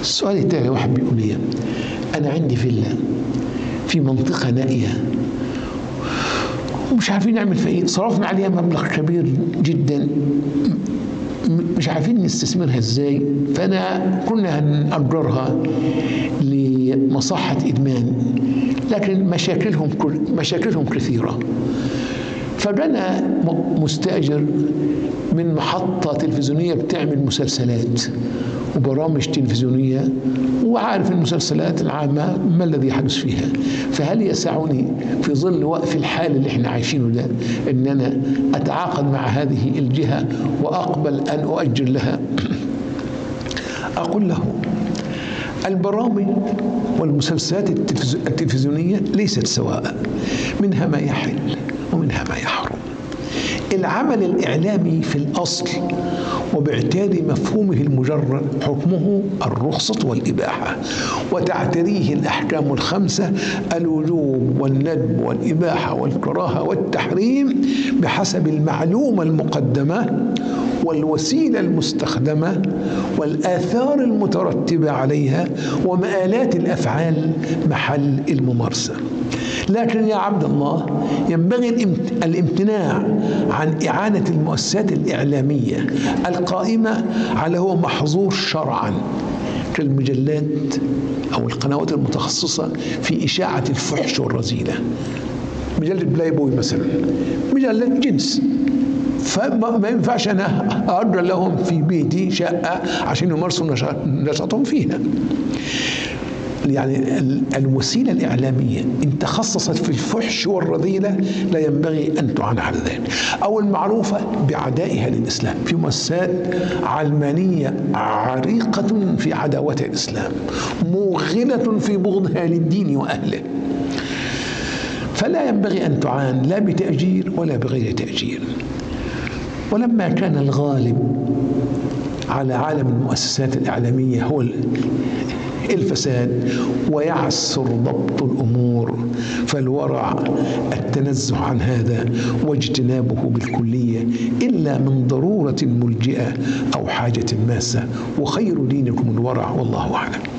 السؤال التالي واحد بيقول لي أنا عندي فيلا في منطقة نائية ومش عارفين نعمل فيها ايه صرفنا عليها مبلغ كبير جدا م- مش عارفين نستثمرها ازاي فانا كنا هنأجرها لمصحة ادمان لكن مشاكلهم كل- مشاكلهم كثيرة فجانا م- مستأجر من محطة تلفزيونية بتعمل مسلسلات وبرامج تلفزيونية وعارف المسلسلات العامة ما الذي يحدث فيها فهل يسعني في ظل وقف الحال اللي احنا عايشينه ده ان انا اتعاقد مع هذه الجهة واقبل ان اؤجر لها اقول له البرامج والمسلسلات التلفز- التلفزيونية ليست سواء منها ما يحل ومنها ما يحرم العمل الإعلامي في الأصل وباعتاد مفهومه المجرد حكمه الرخصة والإباحة وتعتريه الأحكام الخمسة الوجوب والندب والإباحة والكراهة والتحريم بحسب المعلومة المقدمة والوسيلة المستخدمة والآثار المترتبة عليها ومآلات الأفعال محل الممارسة لكن يا عبد الله ينبغي الامت- الامتناع عن إعانة المؤسسات الإعلامية القائمة على هو محظور شرعا كالمجلات أو القنوات المتخصصة في إشاعة الفحش والرذيلة مجلة بلاي بوي مثلا مجلة جنس فما ما ينفعش انا اجر لهم في بيتي شقه عشان يمارسوا نشاط- نشاطهم فيها يعني ال- الوسيله الاعلاميه ان تخصصت في الفحش والرذيله لا ينبغي ان تعان على ذلك او المعروفه بعدائها للاسلام في مؤسسات علمانيه عريقه في عداوتها الاسلام موغله في بغضها للدين واهله فلا ينبغي ان تعان لا بتاجير ولا بغير تاجير ولما كان الغالب على عالم المؤسسات الإعلامية هو ال- الفساد ويعسر ضبط الأمور فالورع التنزه عن هذا واجتنابه بالكلية إلا من ضرورة ملجئة أو حاجة ماسة وخير دينكم الورع والله أعلم